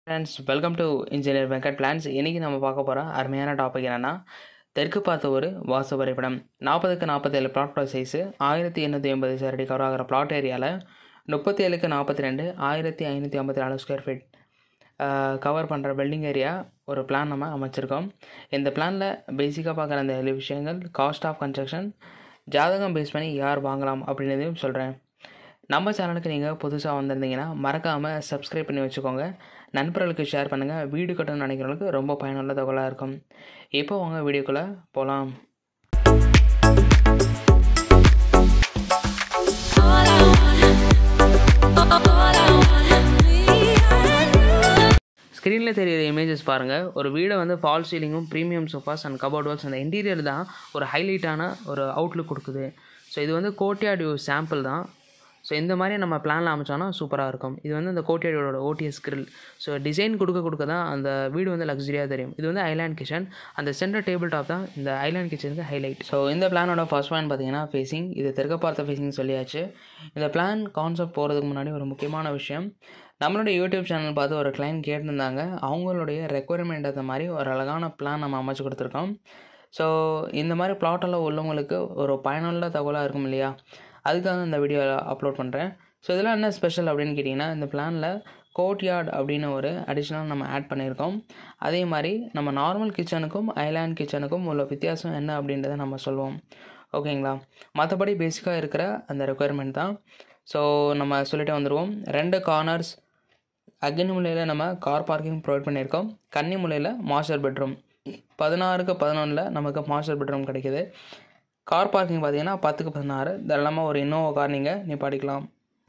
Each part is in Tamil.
friends welcome to engineer Venkat plans இன்றைக்கி நம்ம பார்க்க போகிற அருமையான டாபிக் என்னென்னா தெற்கு பார்த்த ஒரு வாசு வரைபடம் நாற்பதுக்கு நாற்பத்தேழு பிளாட் சைஸு ஆயிரத்தி எண்ணூற்றி எண்பது சரடி கவர் ஆகிற பிளாட் ஏரியாவில் முப்பத்தி ஏழுக்கு நாற்பத்தி ரெண்டு ஆயிரத்தி ஐநூற்றி ஐம்பத்தி நாலு ஸ்கொயர் ஃபீட் கவர் பண்ணுற பில்டிங் ஏரியா ஒரு பிளான் நம்ம அமைச்சிருக்கோம் இந்த பிளானில் பேசிக்காக பார்க்குற அந்த ஏழு விஷயங்கள் காஸ்ட் ஆஃப் கன்ஸ்ட்ரக்ஷன் ஜாதகம் பேஸ் பண்ணி யார் வாங்கலாம் அப்படின்றதையும் சொல்கிறேன் நம்ம சேனலுக்கு நீங்கள் புதுசாக வந்திருந்தீங்கன்னா மறக்காமல் சப்ஸ்கிரைப் பண்ணி வச்சுக்கோங்க நண்பர்களுக்கு ஷேர் பண்ணுங்கள் வீடு கட்டணும்னு நினைக்கிறவங்களுக்கு ரொம்ப பயனுள்ள தகவலாக இருக்கும் இப்போ உங்கள் வீடியோக்குள்ளே போகலாம் All I wanna, all I wanna be ஸ்க்ரீனில் தெரியுற இமேஜஸ் பாருங்கள் ஒரு வீடை வந்து ஃபால் சீலிங்கும் premium sofas and cupboard works அந்த இன்டீரியர் தான் ஒரு ஹைலைட்டான ஒரு அவுட்லுக் கொடுக்குது ஸோ இது வந்து கோட்யாட் வியூ சாம்பிள் தான் ஸோ இந்த மாதிரி நம்ம பிளானில் அமைச்சோன்னா சூப்பராக இருக்கும் இது வந்து அந்த கோட்யாடியோட ஓடிஎஸ் கிரில் ஸோ டிசைன் கொடுக்க கொடுக்க தான் அந்த வீடு வந்து லக்ஸரியாக தெரியும் இது வந்து ஐலாண்ட் கிச்சன் அந்த சென்டர் டேபிள் டாப் தான் இந்த ஐலாண்ட் கிச்சனுக்கு ஹைலைட் ஸோ இந்த பிளானோட ஃபர்ஸ்ட் பாயிண்ட் பார்த்தீங்கன்னா ஃபேஸிங் இது தெற்க பார்த்த ஃபேஸிங் சொல்லியாச்சு இந்த பிளான் கான்செப்ட் போகிறதுக்கு முன்னாடி ஒரு முக்கியமான விஷயம் நம்மளுடைய யூடியூப் சேனல் பார்த்து ஒரு கிளைண்ட் கேட்டிருந்தாங்க அவங்களுடைய ரெக்குயர்மெண்ட் அந்த மாதிரி ஒரு அழகான பிளான் நம்ம அமைச்சு கொடுத்துருக்கோம் ஸோ இந்த மாதிரி பிளாட்டெல்லாம் உள்ளவங்களுக்கு ஒரு பயனுள்ள தகவலாக இருக்கும் இல்லையா அதுக்காக இந்த வீடியோ அப்லோட் பண்ணுறேன் ஸோ இதெல்லாம் என்ன ஸ்பெஷல் அப்படின்னு கேட்டிங்கன்னா இந்த பிளானில் கோட்யார்ட் அப்படின்னு ஒரு அடிஷ்னல் நம்ம ஆட் பண்ணியிருக்கோம் அதே மாதிரி நம்ம நார்மல் கிச்சனுக்கும் ஐலாண்ட் கிச்சனுக்கும் உள்ள வித்தியாசம் என்ன அப்படின்றத நம்ம சொல்லுவோம் ஓகேங்களா மற்றபடி பேசிக்காக இருக்கிற அந்த ரெக்குயர்மெண்ட் தான் ஸோ நம்ம சொல்லிட்டு வந்துடுவோம் ரெண்டு கார்னர்ஸ் அக்னிமுலையில் நம்ம கார் பார்க்கிங் ப்ரொவைட் பண்ணியிருக்கோம் கன்னிமுலையில் மாஸ்டர் பெட்ரூம் பதினாறுக்கு பதினொன்றில் நமக்கு மாஸ்டர் பெட்ரூம் கிடைக்கிது கார் பார்க்கிங் பார்த்தீங்கன்னா பத்துக்கு பதினாறு தாராளமாக ஒரு இன்னோவா கார் நீங்கள் நிப்பாட்டிக்கலாம்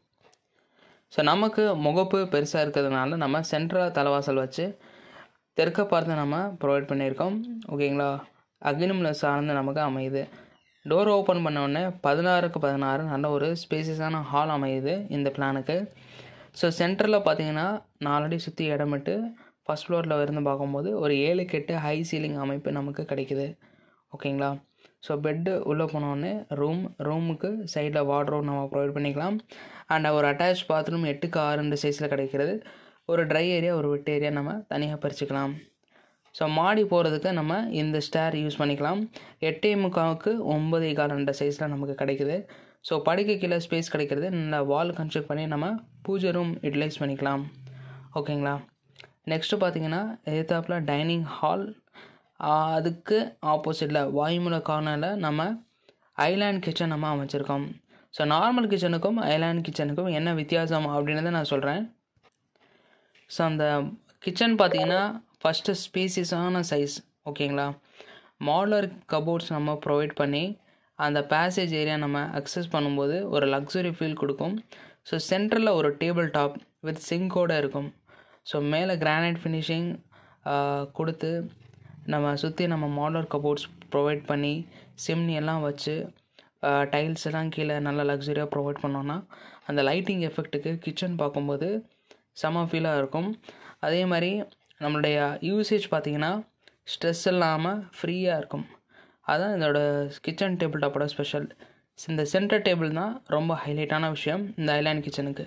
ஸோ நமக்கு முகப்பு பெருசாக இருக்கிறதுனால நம்ம சென்ட்ரல் தலைவாசல் வச்சு தெற்க பார்த்து நம்ம ப்ரொவைட் பண்ணியிருக்கோம் ஓகேங்களா அக்னிமுல சார்ந்து நமக்கு அமையுது டோர் ஓப்பன் பண்ண உடனே பதினாறுக்கு பதினாறு நல்ல ஒரு ஸ்பேசியஸான ஹால் அமையுது இந்த பிளானுக்கு ஸோ சென்டரில் பார்த்தீங்கன்னா நாலடி சுற்றி இடமிட்டு ஃபஸ்ட் ஃப்ளோரில் இருந்து பார்க்கும்போது ஒரு ஏழு கெட்டு ஹை சீலிங் அமைப்பு நமக்கு கிடைக்குது ஓகேங்களா ஸோ பெட்டு உள்ளே போனோடனே ரூம் ரூமுக்கு சைடில் வார்ட்ரோப் நம்ம ப்ரொவைட் பண்ணிக்கலாம் அண்ட் ஒரு அட்டாச் பாத்ரூம் எட்டுக்கு ஆறு ரெண்டு சைஸில் கிடைக்கிறது ஒரு ட்ரை ஏரியா ஒரு வெட் ஏரியா நம்ம தனியாக பறிச்சுக்கலாம் ஸோ மாடி போகிறதுக்கு நம்ம இந்த ஸ்டேர் யூஸ் பண்ணிக்கலாம் எட்டே முக்காவுக்கு ஒம்பதே கால் ரெண்டு சைஸில் நமக்கு கிடைக்குது ஸோ படுக்கை கீழே ஸ்பேஸ் கிடைக்கிறது நல்ல வால் கன்ஸ்ட்ரக்ட் பண்ணி நம்ம பூஜை ரூம் யூட்டிலைஸ் பண்ணிக்கலாம் ஓகேங்களா நெக்ஸ்ட்டு பார்த்தீங்கன்னா எதிர்த்தாப்பில் டைனிங் ஹால் அதுக்கு ஆப்போசிட்டில் வாயுமூல கார்னரில் நம்ம ஐலாண்ட் கிச்சன் நம்ம அமைச்சிருக்கோம் ஸோ நார்மல் கிச்சனுக்கும் ஐலாண்ட் கிச்சனுக்கும் என்ன வித்தியாசம் அப்படின்றத நான் சொல்கிறேன் ஸோ அந்த கிச்சன் பார்த்தீங்கன்னா ஃபஸ்ட்டு ஸ்பீசிஸான சைஸ் ஓகேங்களா மாடலர் கபோர்ட்ஸ் நம்ம ப்ரொவைட் பண்ணி அந்த பேசேஜ் ஏரியா நம்ம அக்சஸ் பண்ணும்போது ஒரு லக்ஸுரி ஃபீல் கொடுக்கும் ஸோ சென்டரில் ஒரு டேபிள் டாப் வித் சிங்கோடு இருக்கும் ஸோ மேலே கிரானைட் ஃபினிஷிங் கொடுத்து நம்ம சுற்றி நம்ம மாடலர் கபோர்ட்ஸ் ப்ரொவைட் பண்ணி சிம்னி எல்லாம் வச்சு டைல்ஸ் எல்லாம் கீழே நல்லா லக்ஸரியாக ப்ரொவைட் பண்ணோன்னா அந்த லைட்டிங் எஃபெக்ட்டுக்கு கிச்சன் பார்க்கும்போது செம ஃபீலாக இருக்கும் அதே மாதிரி நம்மளுடைய யூசேஜ் பார்த்திங்கன்னா ஸ்ட்ரெஸ் இல்லாமல் ஃப்ரீயாக இருக்கும் அதுதான் இதோட கிச்சன் டேபிள் டாப்போட ஸ்பெஷல் இந்த சென்டர் டேபிள் தான் ரொம்ப ஹைலைட்டான விஷயம் இந்த ஐலாண்ட் கிச்சனுக்கு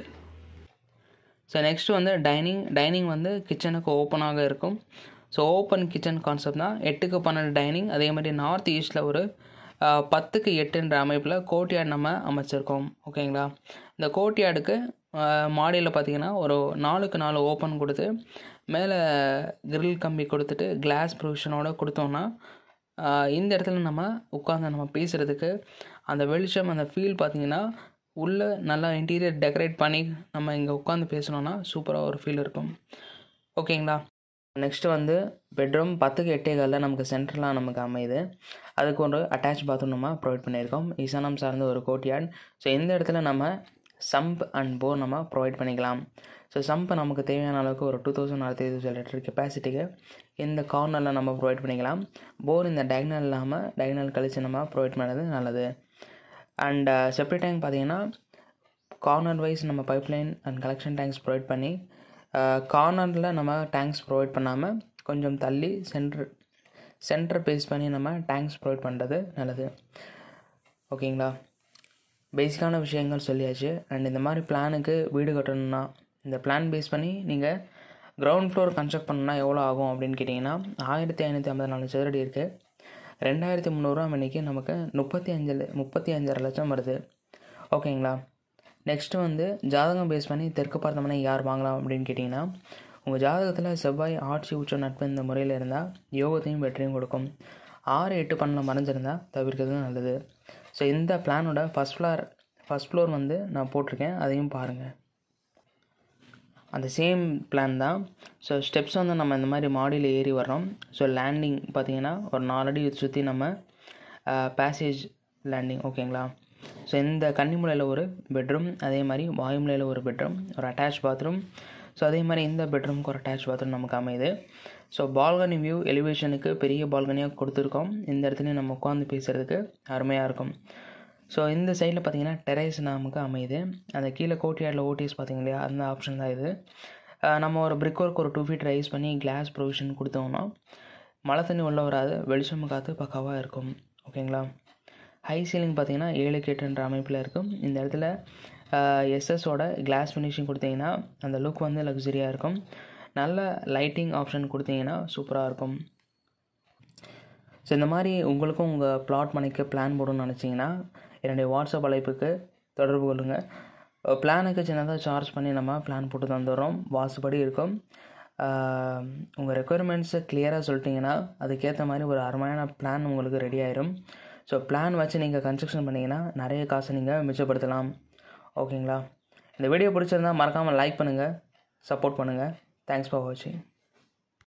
ஸோ நெக்ஸ்ட் வந்து டைனிங் டைனிங் வந்து கிச்சனுக்கு ஓப்பனாக இருக்கும் ஸோ ஓப்பன் கிச்சன் கான்செப்ட் தான் எட்டுக்கு பன்னெண்டு டைனிங் அதே மாதிரி நார்த் ஈஸ்ட்டில் ஒரு பத்துக்கு எட்டுன்ற அமைப்பில் கோட்யார்டு நம்ம அமைச்சிருக்கோம் ஓகேங்களா இந்த கோட்யார்டுக்கு மாடியில் பார்த்தீங்கன்னா ஒரு நாலுக்கு நாலு ஓப்பன் கொடுத்து மேலே கிரில் கம்பி கொடுத்துட்டு கிளாஸ் ப்ரொவிஷனோட கொடுத்தோன்னா இந்த இடத்துல நம்ம உட்காந்து நம்ம பேசுகிறதுக்கு அந்த வெளிச்சம் அந்த ஃபீல் பார்த்திங்கன்னா உள்ளே நல்லா இன்டீரியர் டெக்கரேட் பண்ணி நம்ம இங்கே உட்காந்து பேசணுன்னா சூப்பராக ஒரு ஃபீல் இருக்கும் ஓகேங்களா நெக்ஸ்ட்டு வந்து பெட்ரூம் பத்துக்கு எட்டே காலில் நமக்கு சென்ட்ரலாக நமக்கு அமையுது அதுக்கு ஒரு அட்டாச் பாத்ரூம் நம்ம ப்ரொவைட் பண்ணியிருக்கோம் ஈசானம் சார்ந்த ஒரு கோட்யார்ட் ஸோ இந்த இடத்துல நம்ம சம்ப் அண்ட் போர் நம்ம ப்ரொவைட் பண்ணிக்கலாம் ஸோ சம்பை நமக்கு தேவையான அளவுக்கு ஒரு டூ தௌசண்ட் ஆயிரத்தி ஐநூறு லிட்டர் கெப்பாசிட்டிக்கு இந்த கார்னரில் நம்ம ப்ரொவைட் பண்ணிக்கலாம் போர் இந்த டயக்னல் இல்லாமல் டயக்னல் கழிச்சு நம்ம ப்ரொவைட் பண்ணது நல்லது அண்ட் செப்ரேட் டேங்க் பார்த்தீங்கன்னா கார்னர் வைஸ் நம்ம pipeline and collection tanks provide பண்ணி கார்னரில் நம்ம டேங்க்ஸ் ப்ரொவைட் பண்ணாமல் கொஞ்சம் தள்ளி சென்ட்ரு சென்டர் பேஸ் பண்ணி நம்ம டேங்க்ஸ் ப்ரொவைட் பண்ணுறது நல்லது ஓகேங்களா பேசிக்கான விஷயங்கள் சொல்லியாச்சு அண்ட் இந்த மாதிரி பிளானுக்கு வீடு கட்டணும்னா இந்த பிளான் பேஸ் பண்ணி நீங்கள் கிரவுண்ட் ஃப்ளோர் கன்ஸ்ட்ரக்ட் பண்ணணும்னா எவ்வளோ ஆகும் அப்படின்னு கேட்டிங்கன்னா ஆயிரத்தி ஐநூற்றி ஐம்பது நாலு சதுரடி இருக்குது ரெண்டாயிரத்தி முந்நூறுரூவா மணிக்கு நமக்கு முப்பத்தி அஞ்சு ல- முப்பத்தி அஞ்சரை லட்சம் வருது ஓகேங்களா நெக்ஸ்ட்டு வந்து ஜாதகம் பேஸ் பண்ணி தெற்கு பார்த்த மனை யார் வாங்கலாம் அப்படின்னு கேட்டிங்கன்னா உங்கள் ஜாதகத்தில் செவ்வாய் ஆட்சி உச்ச நட்பு இந்த முறையில் இருந்தால் யோகத்தையும் வெற்றியும் கொடுக்கும் ஆறு எட்டு பண்ணல மறைஞ்சிருந்தால் தவிர்க்கிறது நல்லது ஸோ இந்த பிளானோட ஃபஸ்ட் ஃப்ளோர் ஃபஸ்ட் ஃப்ளோர் வந்து நான் போட்டிருக்கேன் அதையும் பாருங்கள் அந்த சேம் பிளான் தான் ஸோ ஸ்டெப்ஸ் வந்து நம்ம இந்த மாதிரி மாடியில் ஏறி வர்றோம் ஸோ லேண்டிங் பார்த்தீங்கன்னா ஒரு நாலடி சுற்றி நம்ம பேசேஜ் லேண்டிங் ஓகேங்களா ஸோ இந்த கன்னிமுலையில் ஒரு பெட்ரூம் அதே மாதிரி வாயுமலையில் ஒரு பெட்ரூம் ஒரு அட்டாச் பாத்ரூம் ஸோ அதே மாதிரி இந்த பெட்ரூம்க்கு ஒரு அட்டாச் பாத்ரூம் நமக்கு அமையுது ஸோ பால்கனி வியூ எலிவேஷனுக்கு பெரிய பால்கனியாக கொடுத்துருக்கோம் இந்த இடத்துலையும் நம்ம உட்காந்து பேசுகிறதுக்கு அருமையாக இருக்கும் ஸோ இந்த சைடில் பார்த்தீங்கன்னா டெரேஸ் நமக்கு அமையுது அந்த கீழே கோட்டியாடில் ஓடிஎஸ் பார்த்தீங்க இல்லையா அந்த ஆப்ஷன் தான் இது அஹ் நம்ம ஒரு பிரிக் ஒர்க் ஒரு டூ ஃபீட் ரைஸ் பண்ணி கிளாஸ் ப்ரொவிஷன் கொடுத்தோம்னா மழை தண்ணி உள்ள வராது வெளிச்சம் காற்று பக்காவாக இருக்கும் ஓகேங்களா ஹை சீலிங் பார்த்தீங்கன்னா ஏழு கேட்டுன்ற அமைப்பில் இருக்கும் இந்த இடத்துல எஸ்எஸோட கிளாஸ் ஃபினிஷிங் கொடுத்தீங்கன்னா அந்த லுக் வந்து லக்ஸரியாக இருக்கும் நல்ல லைட்டிங் ஆப்ஷன் கொடுத்தீங்கன்னா சூப்பராக இருக்கும் ஸோ இந்த மாதிரி உங்களுக்கும் உங்கள் பிளாட் மனைக்கு பிளான் போடணும்னு நினச்சிங்கன்னா என்னுடைய வாட்ஸ்அப் அழைப்புக்கு தொடர்பு கொள்ளுங்கள் பிளானுக்கு சின்னதாக சார்ஜ் பண்ணி நம்ம பிளான் போட்டு தந்துடுறோம் வாசுபடி இருக்கும் உங்கள் ரெக்குயர்மெண்ட்ஸை கிளியராக சொல்லிட்டீங்கன்னா அதுக்கேற்ற மாதிரி ஒரு அருமையான பிளான் உங்களுக்கு ரெடி ஆயிரும் ஸோ பிளான் வச்சு நீங்கள் கன்ஸ்ட்ரக்ஷன் பண்ணிங்கன்னா நிறைய காசை நீங்கள் மிச்சப்படுத்தலாம் ஓகேங்களா இந்த வீடியோ பிடிச்சிருந்தா மறக்காமல் லைக் பண்ணுங்கள் சப்போர்ட் பண்ணுங்கள் தேங்க்ஸ் ஃபார் வாட்சிங்